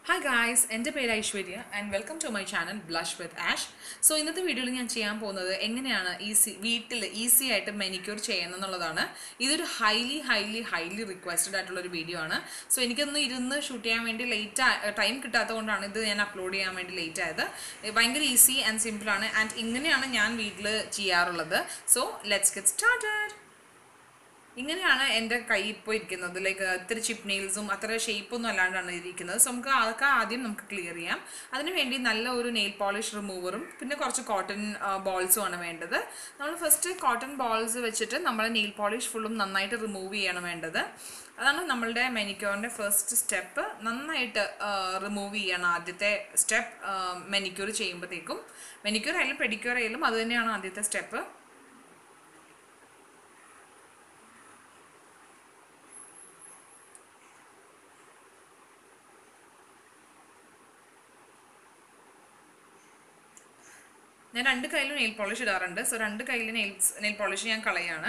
hi guys എൻ്റെ പേര് Aishwarya and welcome to my channel blush with Ash so ഇന്നത്തെ വീഡിയോയിൽ ഞാൻ ചെയ്യാൻ പോകുന്നത് എങ്ങനെയാണ് ഈസി വീട്ടിൽ ഈസി ആയിട്ട് മെനിക്യൂർ ചെയ്യുന്നത് എന്നുള്ളതാണ് ഇതൊരു ഹൈലി ഹൈലി ഹൈലി റിക്വസ്റ്റഡ് ആയിട്ടുള്ള ഒരു വീഡിയോ ആണ് സോ എനിക്കൊന്ന് ഇരുന്ന് ഷൂട്ട് ചെയ്യാൻ വേണ്ടി ലേറ്റ് ടൈം കിട്ടാത്തതുകൊണ്ടാണ് ഇത് ഞാൻ അപ്ലോഡ് ചെയ്യാൻ വേണ്ടി ലേറ്റ് ആയത് ഏ, ഭയങ്കര ഈസി ആൻഡ് സിമ്പിളാണ് ആൻഡ് ഇങ്ങനെയാണ് ഞാൻ വീട്ടിൽ ചെയ്യാറുള്ളത് സോ ലെറ്റ്സ് ഗെറ്റ് സ്റ്റാർട്ടഡ് ഇങ്ങനെയാണ് എൻ്റെ കൈ ഇപ്പോൾ ഇരിക്കുന്നത് ലൈക്ക് ഇത്തിരി ചിപ്പ് നെയിൽസും അത്ര ഷേപ്പൊന്നും അല്ലാണ്ടാണ് ഇരിക്കുന്നത് സോ നമുക്ക് അതൊക്കെ ആദ്യം നമുക്ക് ക്ലിയർ ചെയ്യാം അതിന് വേണ്ടി നല്ല ഒരു നെയിൽ പോളിഷ് റിമൂവറും പിന്നെ കുറച്ച് കോട്ടൺ ബോൾസും ആണ് വേണ്ടത് നമ്മൾ ഫസ്റ്റ് കോട്ടൺ ബോൾസ് വെച്ചിട്ട് നമ്മൾ നെയിൽ പോളിഷ് ഫുള്ളും നന്നായിട്ട് റിമൂവ് ചെയ്യണം വേണ്ടത് അതാണ് നമ്മളുടെ മെനിക്യൂറിൻ്റെ ഫസ്റ്റ് സ്റ്റെപ്പ് നന്നായിട്ട് റിമൂവ് ചെയ്യണം ആദ്യത്തെ സ്റ്റെപ്പ് മെനിക്യൂർ ചെയ്യുമ്പോഴത്തേക്കും മെനിക്യൂർ ആയാലും പെഡിക്യൂർ ആയാലും അത് തന്നെയാണ് ആദ്യത്തെ സ്റ്റെപ്പ് ഞാൻ രണ്ട് കയ്യിലും നെയിൽ പോളിഷ് ഇടാറുണ്ട് സോ രണ്ട് കയ്യിൽ നെയിൽസ് നെയിൽ പോളിഷ് ഞാൻ കളയാണ്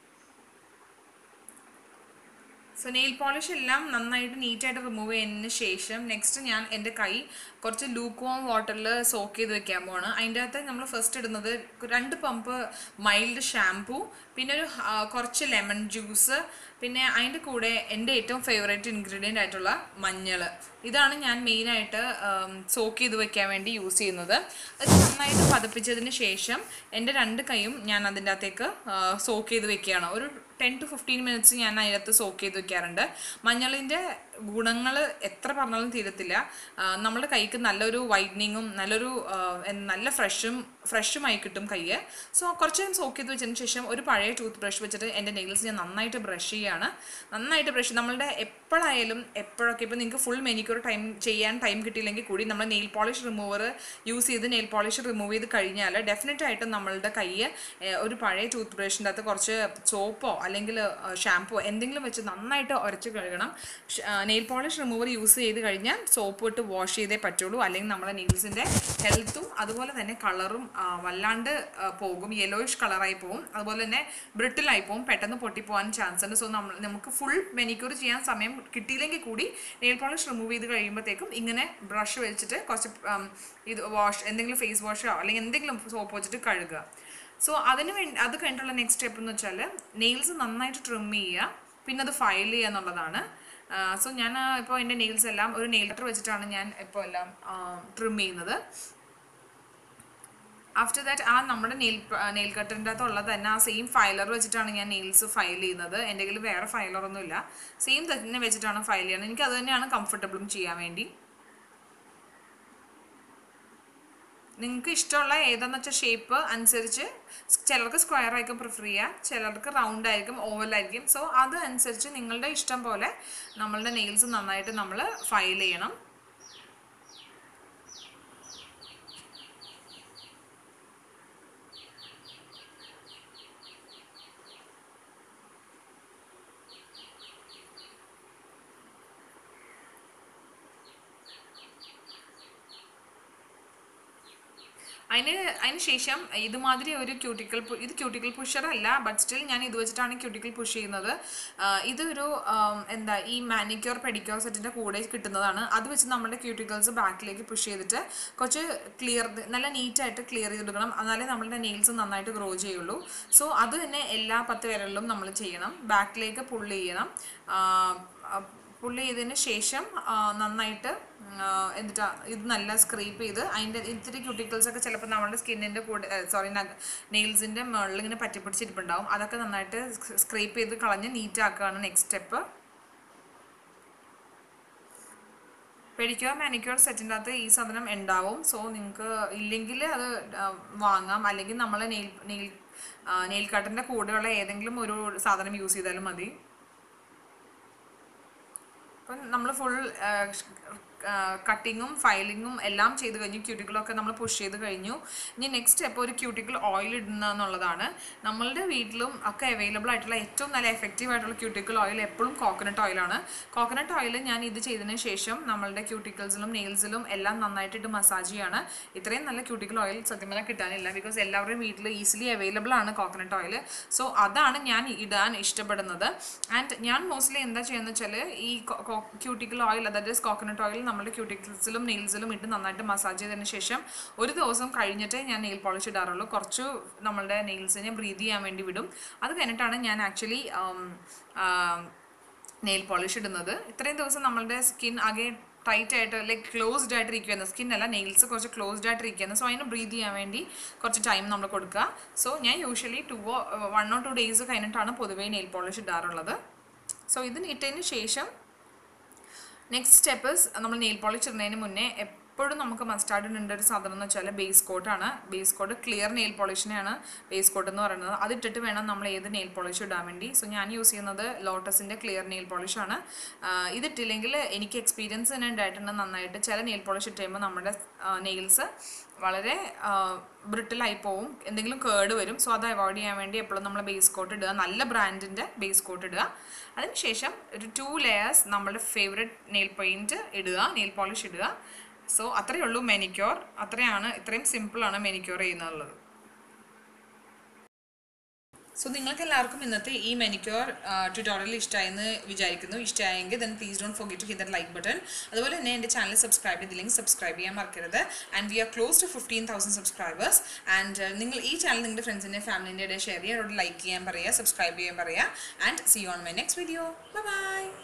സോ നെയിൽ പോളിഷ് എല്ലാം നന്നായിട്ട് നീറ്റായിട്ട് റിമൂവ് ചെയ്തതിന് ശേഷം നെക്സ്റ്റ് ഞാൻ എൻ്റെ കൈ കുറച്ച് ലൂക്ക് വോം വാട്ടറിൽ സോക്ക് ചെയ്ത് വെക്കാൻ പോവാണ് അതിൻ്റെ അകത്ത് നമ്മൾ ഫസ്റ്റ് ഇടുന്നത് രണ്ട് പമ്പ് മൈൽഡ് ഷാംപൂ പിന്നെ ഒരു ആ, കുറച്ച് ലെമൺ ജ്യൂസ് പിന്നെ അതിൻ്റെ കൂടെ എൻ്റെ ഏറ്റവും ഫേവറേറ്റ് ഇൻഗ്രീഡിയൻ്റ് ആയിട്ടുള്ള മഞ്ഞൾ ഇതാണ് ഞാൻ മെയിനായിട്ട് സോക്ക് ചെയ്ത് വെക്കാൻ വേണ്ടി യൂസ് ചെയ്യുന്നത് അത് നന്നായിട്ട് പതപ്പിച്ചതിന് ശേഷം എൻ്റെ രണ്ട് കൈയും ഞാൻ അതിൻ്റെ അകത്തേക്ക് സോക്ക് ചെയ്ത് വെക്കുകയാണ് ഒരു ടെൻ ടു ഫിഫ്റ്റീൻ മിനിറ്റ്സ് ഞാൻ അതിനകത്ത് സോക്ക് ചെയ്ത് വെക്കാറുണ്ട് മഞ്ഞളിൻ്റെ ഗുണങ്ങൾ എത്ര പറഞ്ഞാലും തീരത്തില്ല ആ, നമ്മുടെ കൈക്ക് നല്ലൊരു വൈറ്റനിങ്ങും നല്ലൊരു ആ, എന്ത് നല്ല ഫ്രഷും ഫ്രഷുമായി കിട്ടും കയ്യ് സോ കുറച്ച് നേരം സോക്ക് ചെയ്ത് വെച്ചതിന് ശേഷം ഒരു പഴയ ടൂത്ത് ബ്രഷ് വെച്ചിട്ട് എൻ്റെ നെയിൽസ് ഞാൻ നന്നായിട്ട് ബ്രഷ് ചെയ്യുകയാണ് നന്നായിട്ട് ബ്രഷ് നമ്മളുടെ എപ്പോഴായാലും എപ്പോഴൊക്കെ ഇപ്പോൾ നിങ്ങൾക്ക് ഫുൾ മെനിക്യൂർ ടൈം ചെയ്യാൻ ടൈം കിട്ടിയില്ലെങ്കിൽ കൂടി നമ്മൾ നെയിൽ പോളിഷ് റിമൂവർ യൂസ് ചെയ്ത് നെയിൽ പോളിഷ് റിമൂവ് ചെയ്ത് കഴിഞ്ഞാൽ ഡെഫിനറ്റ് ആയിട്ടും നമ്മളുടെ കയ്യ് ഏഹ്, ഒരു പഴയ ടൂത്ത് ബ്രഷിൻ്റെ അകത്ത് കുറച്ച് സോപ്പോ അല്ലെങ്കിൽ ഷാമ്പോ എന്തെങ്കിലും വെച്ച് നന്നായിട്ട് ഉരച്ച് കഴുകണം നെയിൽ പോളിഷ് റിമൂവർ യൂസ് ചെയ്ത് കഴിഞ്ഞാൽ സോപ്പ് ഇട്ട് വാഷ് ചെയ്തേ പറ്റുള്ളൂ അല്ലെങ്കിൽ നമ്മുടെ നെയിൽസിൻ്റെ ഹെൽത്തും അതുപോലെ തന്നെ കളറും വല്ലാണ്ട് ആ, പോകും യെലോയിഷ് കളറായി പോകും അതുപോലെ തന്നെ ബ്രിട്ടിലായി പോകും പെട്ടെന്ന് പൊട്ടിപ്പോകാൻ ചാൻസ് ഉണ്ട് സോ നമ്മൾ നമുക്ക് ഫുൾ മെനിക്യൂർ ചെയ്യാൻ സമയം കിട്ടിയില്ലെങ്കിൽ കൂടി നെയിൽ പോളിഷ് റിമൂവ് ചെയ്ത് കഴിയുമ്പോഴത്തേക്കും ഇങ്ങനെ ബ്രഷ് വെച്ചിട്ട് കുറച്ച് ഉം, ഇത് വാഷ് എന്തെങ്കിലും ഫേസ് വാഷോ അല്ലെങ്കിൽ എന്തെങ്കിലും സോപ്പ് വെച്ചിട്ട് കഴുകുക സോ അതിന് വേണ്ടി അത് കഴിഞ്ഞിട്ടുള്ള നെക്സ്റ്റ് സ്റ്റെപ്പ് എന്ന് വെച്ചാൽ നെയിൽസ് നന്നായിട്ട് ട്രിം ചെയ്യുക പിന്നെ അത് ഫയൽ ചെയ്യുക എന്നുള്ളതാണ് സോ ഞാൻ ഇപ്പോൾ എൻ്റെ നെയിൽസ് എല്ലാം ഒരു നെയിൽ കട്ടർ വെച്ചിട്ടാണ് ഞാൻ ഇപ്പോൾ എല്ലാം ട്രിം ചെയ്യുന്നത് ആഫ്റ്റർ ദാറ്റ് ആ നമ്മുടെ നെയിൽ നെയിൽ കട്ടറിൻ്റെ അകത്തുള്ളത് തന്നെ ആ സെയിം ഫയലർ വെച്ചിട്ടാണ് ഞാൻ നെയിൽസ് ഫയൽ ചെയ്യുന്നത് എൻ്റെ കയ്യിൽ വേറെ ഫയലറൊന്നുമില്ല സെയിം തന്നെ വെച്ചിട്ടാണ് ഫയൽ ചെയ്യുന്നത് എനിക്ക് അത് തന്നെയാണ് കംഫർട്ടബിളും ചെയ്യാൻ വേണ്ടി നിങ്ങൾക്ക് ഇഷ്ടമുള്ള ഏതാന്ന് വെച്ചാൽ ഷേപ്പ് അനുസരിച്ച് ചിലർക്ക് സ്ക്വയർ ആയിരിക്കും പ്രിഫർ ചെയ്യുക ചിലർക്ക് റൗണ്ട് ആയിരിക്കും ഓവൽ ആയിരിക്കും സോ അത് അനുസരിച്ച് നിങ്ങളുടെ ഇഷ്ടം പോലെ നമ്മളുടെ നെയിൽസ് നന്നായിട്ട് നമ്മൾ ഫയൽ ചെയ്യണം അതിന് അതിന് ശേഷം ഇതുമാതിരി ഒരു ക്യൂട്ടിക്കൽ ഇത് ക്യൂട്ടിക്കൽ പുഷർ അല്ല ബട്ട് സ്റ്റിൽ ഞാൻ ഇത് വെച്ചിട്ടാണ് ക്യൂട്ടിക്കൽ പുഷ് ചെയ്യുന്നത് ആ, ഇതൊരു ആം, എന്താ ഈ മാനിക്യൂർ പെഡിക്യൂർ സെറ്റിൻ്റെ കൂടെ കിട്ടുന്നതാണ് അത് വെച്ച് നമ്മുടെ ക്യൂട്ടിക്കൽസ് ബാക്കിലേക്ക് പുഷ് ചെയ്തിട്ട് കുറച്ച് ക്ലിയർ നല്ല നീറ്റായിട്ട് ക്ലിയർ ചെയ്തെടുക്കണം എന്നാലേ നമ്മളുടെ നെയിൽസ് നന്നായിട്ട് ഗ്രോ ചെയ്യുള്ളൂ സോ അത് തന്നെ എല്ലാ പത്ത് വിരലിലും നമ്മൾ ചെയ്യണം ബാക്കിലേക്ക് പുള്ള് ചെയ്യണം പുള്ളി ചെയ്തതിന് ശേഷം ആ, നന്നായിട്ട് ആ, എന്നിട്ടാ ഇത് നല്ല സ്ക്രീപ്പ് ചെയ്ത് അതിൻ്റെ ഇത്തിരി ക്യൂട്ടിക്കിൾസ് ഒക്കെ ചിലപ്പോൾ നമ്മുടെ സ്കിന്നിൻ്റെ കൂടെ സോറി നെയിൽസിൻ്റെ മുകളിൽ ഇങ്ങനെ പറ്റിപ്പിടിച്ചിരിപ്പുണ്ടാവും അതൊക്കെ നന്നായിട്ട് സ്ക്രീപ്പ് ചെയ്ത് കളഞ്ഞ് നീറ്റ് ആക്കുകയാണ് നെക്സ്റ്റ് സ്റ്റെപ്പ് പെഡിക്യൂർ മാനിക്യൂർ സെറ്റിൻ്റെ അകത്ത് ഈ സാധനം ഉണ്ടാവും സോ നിങ്ങൾക്ക് ഇല്ലെങ്കിൽ അത് ആ, വാങ്ങാം അല്ലെങ്കിൽ നമ്മൾ നെയിൽ നെയിൽ നെയിൽ കട്ടറിൻ്റെ കൂടെയുള്ള ഏതെങ്കിലും ഒരു സാധനം യൂസ് ചെയ്താലും മതി അപ്പം നമ്മൾ ഫുൾ കട്ടിങ്ങും ഫയലിങ്ങും എല്ലാം ചെയ്ത് കഴിഞ്ഞു ക്യൂട്ടിക്കിളൊക്കെ നമ്മൾ പുഷ് ചെയ്ത് കഴിഞ്ഞു ഇനി നെക്സ്റ്റ് സ്റ്റെപ്പ് ഒരു ക്യൂട്ടിക്കിൾ ഓയിൽ ഇടുന്ന എന്നുള്ളതാണ് നമ്മളുടെ വീട്ടിലും ഒക്കെ അവൈലബിൾ ആയിട്ടുള്ള ഏറ്റവും നല്ല എഫക്റ്റീവ് ആയിട്ടുള്ള ക്യൂട്ടിക്കിൾ ഓയിൽ എപ്പോഴും കോക്കനട്ട് ഓയിലാണ് കോക്കനട്ട് ഓയിൽ ഞാൻ ഇത് ചെയ്തതിന് ശേഷം നമ്മളുടെ ക്യൂട്ടിക്കിൾസിലും നെയിൽസിലും എല്ലാം നന്നായിട്ടിട്ട് മസാജ് ചെയ്യാണ് ഇത്രയും നല്ല ക്യൂട്ടിക്കിൾ ഓയിൽ സത്യം പറഞ്ഞാൽ കിട്ടാനില്ല ബിക്കോസ് എല്ലാവരുടെയും വീട്ടിൽ ഈസിലി അവൈലബിൾ ആണ് കോക്കനട്ട് ഓയിൽ സോ അതാണ് ഞാൻ ഇടാൻ ഇഷ്ടപ്പെടുന്നത് ആൻഡ് ഞാൻ മോസ്റ്റ്ലി എന്താ ചെയ്യുന്നത് വെച്ചാൽ ഈ ക്യൂട്ടിക്കൽ ഓയിൽ അതായത് കോക്കനട്ട് ഓയിൽ നമ്മുടെ ക്യൂട്ടിക്സിലും നെയിൽസിലും ഇട്ട് നന്നായിട്ട് മസാജ് ചെയ്തതിന് ശേഷം ഒരു ദിവസം കഴിഞ്ഞിട്ടേ ഞാൻ നെയിൽ പോളിഷ് ഇടാറുള്ളൂ കുറച്ച് നമ്മളുടെ നെയിൽസിനെ ബ്രീത് ചെയ്യാൻ വേണ്ടി വിടും അത് കഴിഞ്ഞിട്ടാണ് ഞാൻ ആക്ച്വലി നെയിൽ പോളിഷ് ഇടുന്നത് ഇത്രയും ദിവസം നമ്മളുടെ സ്കിൻ ആകെ ടൈറ്റ് ആയിട്ട് ലൈക്ക് ക്ലോസ്ഡ് ആയിട്ട് ഇരിക്കുകയാണ് സ്കിൻ അല്ല നെയിൽസ് കുറച്ച് ക്ലോസ്ഡ് ആയിട്ട് ഇരിക്കുകയാണ് സോ അതിന് ബ്രീത് ചെയ്യാൻ വേണ്ടി കുറച്ച് ടൈം നമ്മൾ കൊടുക്കുക സോ ഞാൻ usually two one or two days കഴിഞ്ഞിട്ടാണ് പൊതുവേ നെയിൽ പോളിഷ് ഇടാറുള്ളത് സോ ഇത് ഇട്ടതിന് ശേഷം നെക്സ്റ്റ് സ്റ്റെപ്പ് നമ്മൾ നെയിൽ പോളിഷ് ഇടുന്നതിന് മുന്നേ എപ്പോഴും നമുക്ക് മസ്റ്റാർഡ് ഇടേണ്ട ഒരു സാധനം എന്ന് വെച്ചാൽ ബേസ് കോട്ടാണ് ബേസ് കോട്ട് ക്ലിയർ നെയിൽ പോളിഷിനെയാണ് ബേസ് കോട്ട് എന്ന് പറയുന്നത് അത് ഇട്ടിട്ട് വേണം നമ്മൾ ഏത് നെയിൽ പോളിഷ് ഇടാൻ വേണ്ടി സോ ഞാൻ യൂസ് ചെയ്യുന്നത് ലോട്ടസിൻ്റെ ക്ലിയർ നെയിൽ പോളിഷാണ് ഇതിട്ടില്ലെങ്കിൽ എനിക്ക് എക്സ്പീരിയൻസ് തന്നെ ഉണ്ടായിട്ടുണ്ട് നന്നായിട്ട് ചില നെയിൽ പോളിഷ് ഇട്ട് കഴിയുമ്പോൾ നമ്മുടെ നെയിൽസ് വളരെ ബ്രിട്ടിലായി പോവും എന്തെങ്കിലും കേട് വരും സോ അത് അവോയ്ഡ് ചെയ്യാൻ വേണ്ടി എപ്പോഴും നമ്മൾ ബേസ് കോട്ട് ഇടുക നല്ല ബ്രാൻഡിൻ്റെ ബേസ് കോട്ട് ഇടുക അതിനുശേഷം ഒരു ടു ലെയേഴ്സ് നമ്മുടെ ഫേവറേറ്റ് നെയിൽ പെയിൻറ്റ് ഇടുക നെയിൽ പോളിഷ് ഇടുക സോ അത്രയേ ഉള്ളൂ മെനിക്യൂർ അത്രയാണ് ഇത്രയും സിമ്പിളാണ് മെനിക്യൂർ ചെയ്യുന്നുള്ളത് സോ നിങ്ങൾക്ക് എല്ലാവർക്കും ഇന്നത്തെ ഈ മെനിക്യൂർ ട്യൂട്ടോറിയൽ ഇഷ്ടമായെന്ന് വിചാരിക്കുന്നു ഇഷ്ടമായെങ്കിൽ then please don't forget to hit the like button അതുപോലെ തന്നെ എൻ്റെ ചാനൽ സബ്സ്ക്രൈബ് ചെയ്തില്ലെങ്കിൽ സബ്സ്ക്രൈബ് ചെയ്യാൻ മറക്കരുത് and we are close to fifteen thousand subscribers and നിങ്ങൾ ഈ ചാനൽ നിങ്ങളുടെ ഫ്രണ്ട്സിൻ്റെ ഫാമിലിൻ്റെ ഇടയിൽ ഷെയർ ചെയ്യുക അവരോട് ലൈക്ക് ചെയ്യാൻ പറയുക സബ്സ്ക്രൈബ് ചെയ്യാൻ പറയുക and see you on my next video by